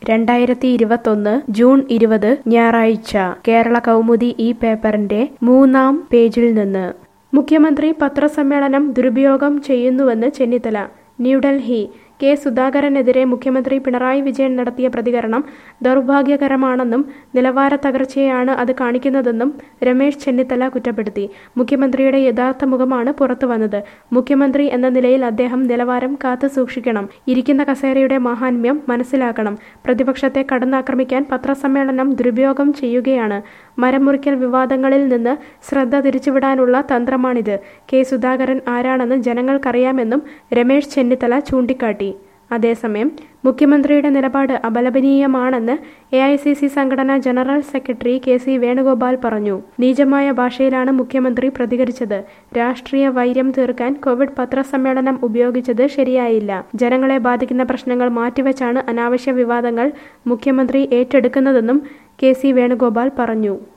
രണ്ടായിരത്തി ഇരുപത്തൊന്ന് ജൂൺ ഇരുപത് ഞായറാഴ്ച കേരള കൗമുദി ഈ പേപ്പറിന്റെ മൂന്നാം പേജിൽ നിന്ന് മുഖ്യമന്ത്രി പത്രസമ്മേളനം ദുരുപയോഗം ചെയ്യുന്നുവെന്ന് ചെന്നിത്തല ന്യൂഡൽഹി കെ സുധാകരനെതിരെ മുഖ്യമന്ത്രി പിണറായി വിജയൻ നടത്തിയ പ്രതികരണം ദൗർഭാഗ്യകരമാണെന്നും നിലവാര തകർച്ചയാണ് അത് കാണിക്കുന്നതെന്നും രമേശ് ചെന്നിത്തല കുറ്റപ്പെടുത്തി മുഖ്യമന്ത്രിയുടെ യഥാർത്ഥ മുഖമാണ് പുറത്തു വന്നത് മുഖ്യമന്ത്രി എന്ന നിലയിൽ അദ്ദേഹം നിലവാരം കാത്തു സൂക്ഷിക്കണം ഇരിക്കുന്ന കസേരയുടെ മാഹാത്മ്യം മനസ്സിലാക്കണം പ്രതിപക്ഷത്തെ കടന്നാക്രമിക്കാൻ പത്രസമ്മേളനം ദുരുപയോഗം ചെയ്യുകയാണ് മരം മുറിക്കൽ വിവാദങ്ങളിൽ നിന്ന് ശ്രദ്ധ തിരിച്ചുവിടാനുള്ള തന്ത്രമാണിത് കെ സുധാകരൻ ആരാണെന്ന് ജനങ്ങൾക്കറിയാമെന്നും രമേശ് ചെന്നിത്തല ചൂണ്ടിക്കാട്ടി അതേസമയം മുഖ്യമന്ത്രിയുടെ നിലപാട് അപലപനീയമാണെന്ന് എ ഐ സി സി സംഘടനാ general secretary K C Venugopal പറഞ്ഞു നീചമായ ഭാഷയിലാണ് മുഖ്യമന്ത്രി പ്രതികരിച്ചത് രാഷ്ട്രീയ വൈര്യം തീർക്കാൻ കോവിഡ് പത്രസമ്മേളനം ഉപയോഗിച്ചത് ശരിയായില്ല ജനങ്ങളെ ബാധിക്കുന്ന പ്രശ്നങ്ങൾ മാറ്റിവെച്ചാണ് അനാവശ്യ വിവാദങ്ങൾ മുഖ്യമന്ത്രി ഏറ്റെടുക്കുന്നതെന്നും കെ സി വേണുഗോപാൽ പറഞ്ഞു